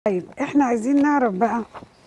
طيب احنا عايزين نعرف بقى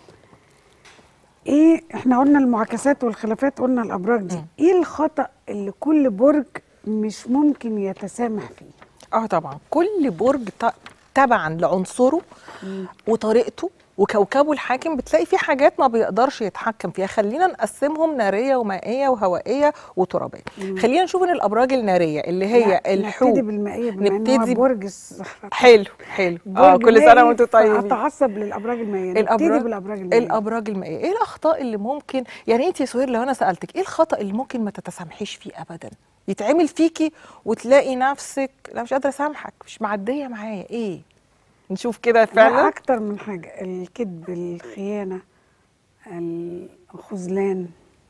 ايه احنا قلنا المعاكسات والخلافات قلنا الابراج دي ايه الخطأ اللي كل برج مش ممكن يتسامح فيه اه طبعا كل برج ط- تبعا لعنصره وطريقته وكوكبه الحاكم بتلاقي في حاجات ما بيقدرش يتحكم فيها خلينا نقسمهم ناريه ومائيه وهوائيه وترابيه خلينا نشوف ان الابراج الناريه اللي هي لا، الحوت نبتدي بالمائيه بما انه نبتدي ب- برج الصحراء حلو حلو اه برج كل سنه مائي، وانتم طيبين اتعصب للابراج المائيه نبتدي الابراج بالابراج المائيه الابراج المائيه ايه الاخطاء اللي ممكن يعني انت يا سهير لو انا سالتك ايه الخطا اللي ممكن ما تتسامحيش فيه ابدا يتعمل فيكي وتلاقي نفسك لا مش قادره اسامحك مش معديه معايا ايه نشوف كده لا فعلا اكتر من حاجه الكذب الخيانه الخذلان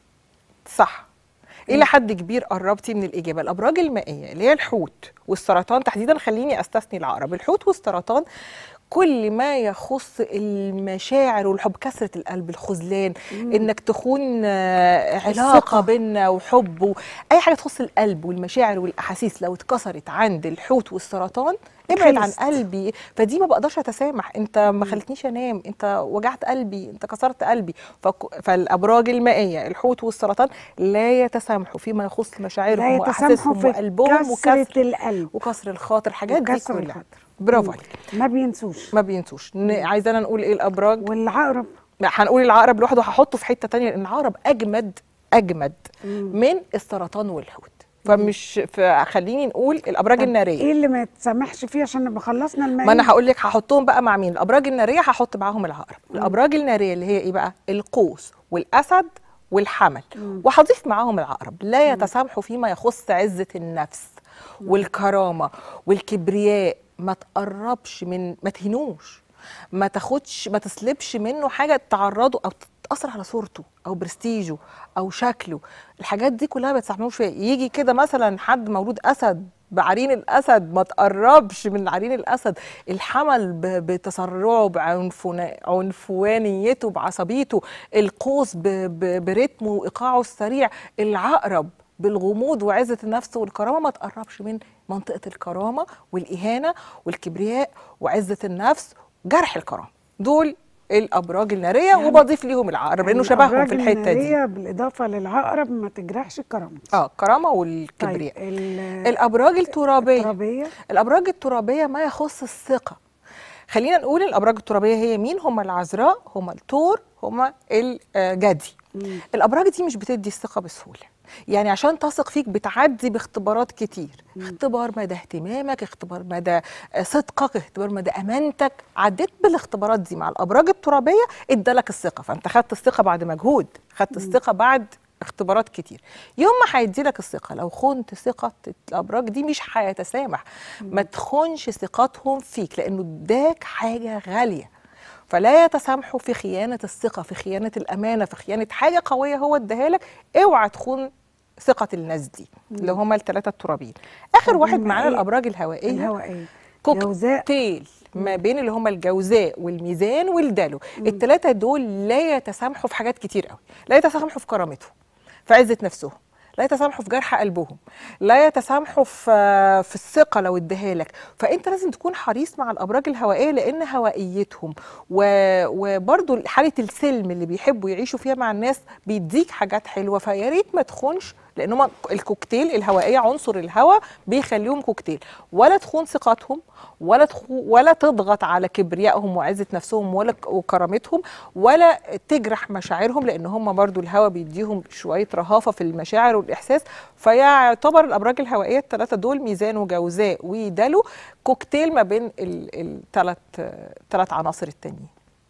صح الى حد كبير قربتي من الاجابه الابراج المائيه اللي هي الحوت والسرطان تحديدا خليني استثني العقرب الحوت والسرطان كل ما يخص المشاعر والحب كسره القلب الخذلان انك تخون آه، علاقه الثقة. بينا وحب و- اي حاجه تخص القلب والمشاعر والاحاسيس لو اتكسرت عند الحوت والسرطان ابعد عن خلصت. قلبي فدي ما بقدرش اتسامح انت ما خلتنيش انام انت وجعت قلبي انت كسرت قلبي فك... فالابراج المائيه الحوت والسرطان لا يتسامحوا فيما يخص لا مشاعرهم يتسامحوا واحاسيسهم في وقلبهم كسره وكسر القلب وكسر الخاطر الحاجات دي وكسر كلها الخاطر. برافو مم. عليك ما بينسوش ما بينسوش ن- عايزانا نقول ايه الابراج والعقرب لا، هنقول العقرب لوحده هحطه في حته تانية لان العقرب اجمد اجمد من السرطان والحوت فمش فخليني نقول الابراج طب الناريه ايه اللي ما يتسامحش فيه عشان نبقى خلصنا المائيه ما انا هقول لك هحطهم بقى مع مين الابراج الناريه هحط معاهم العقرب الابراج الناريه اللي هي ايه بقى القوس والاسد والحمل وهضيف معاهم العقرب لا يتسامحوا فيما يخص عزه النفس والكرامه والكبرياء ما تقربش من ما تهنوش ما تاخدش ما تسلبش منه حاجه تعرضه او تاثر على صورته او برستيجه او شكله الحاجات دي كلها ما بتستحملوش فيها يجي كده مثلا حد مولود اسد بعرين الاسد ما تقربش من عرين الاسد الحمل ب- بتسرعه بعنفوانيته بعصبيته القوس ب- ب- برتمه وايقاعه السريع العقرب بالغموض وعزه النفس والكرامه ما تقربش من منطقه الكرامه والاهانه والكبرياء وعزه النفس جرح الكرامه دول الابراج الناريه يعني وبضيف ليهم العقرب لانه شبههم الأبراج في الحته دي النارية بالاضافه للعقرب ما تجرحش كرامتي اه الكرامه طيب والكبرياء ال- الابراج الترابيه الترابيه الابراج الترابيه ما يخص الثقه خلينا نقول الابراج الترابيه هي مين هم العذراء هم الثور هم الجدي مم. الابراج دي مش بتدي الثقه بسهوله يعني عشان تثق فيك بتعدي باختبارات كتير اختبار مدى اهتمامك اختبار مدى آه، صدقك اختبار مدى امانتك عديت بالاختبارات دي مع الابراج الترابيه ادالك الثقه فانت خدت الثقه بعد مجهود خدت الثقه بعد اختبارات كتير يوم ما هيدي لك الثقه لو خنت ثقه الابراج دي مش هيتسامح ما تخونش ثقتهم فيك لانه اداك حاجه غاليه فلا يتسامحوا في خيانه الثقه في خيانه الامانه في خيانه حاجه قويه هو اداها لك اوعى تخون ثقه الناس دي اللي هم الثلاثه الترابيين اخر طب واحد هم معانا إيه؟ الابراج الهوائيه الهوائيه جوزاء كوكتيل ما بين اللي هم الجوزاء والميزان والدلو الثلاثه دول لا يتسامحوا في حاجات كتير قوي لا يتسامحوا في كرامتهم في عزه نفسهم لا يتسامحوا في جرح قلبهم لا يتسامحوا في في الثقه لو اديها لك فانت لازم تكون حريص مع الابراج الهوائيه لان هوائيتهم و... وبرضو حاله السلم اللي بيحبوا يعيشوا فيها مع الناس بيديك حاجات حلوه فيا ريت ما تخونش لان هم الكوكتيل الهوائيه عنصر الهواء بيخليهم كوكتيل ولا تخون ثقتهم ولا تخو ولا تضغط على كبريائهم وعزه نفسهم ولا ك- وكرامتهم ولا تجرح مشاعرهم لان هم برضو الهواء بيديهم شويه رهافه في المشاعر والاحساس فيعتبر الابراج الهوائيه الثلاثه دول ميزان وجوزاء ودلو كوكتيل ما بين الثلاث ثلاث عناصر التانيين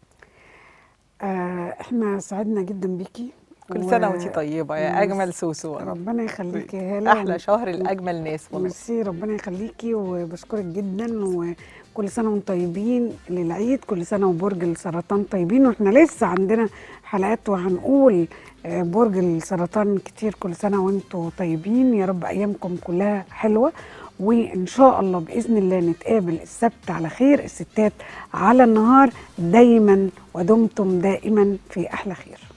آه احنا سعدنا جدا بيكي كل و- سنه وانت طيبه يا اجمل سوسو ربنا يخليكي يا هلا احلى شهر لاجمل ناس والله ميرسي ربنا يخليكي وبشكرك جدا وكل سنه وانتم طيبين للعيد كل سنه وبرج السرطان طيبين واحنا لسه عندنا حلقات وهنقول آه، برج السرطان كتير كل سنه وانتم طيبين يا رب ايامكم كلها حلوه وان شاء الله باذن الله نتقابل السبت على خير الستات على النهار دايما ودمتم دائما في احلى خير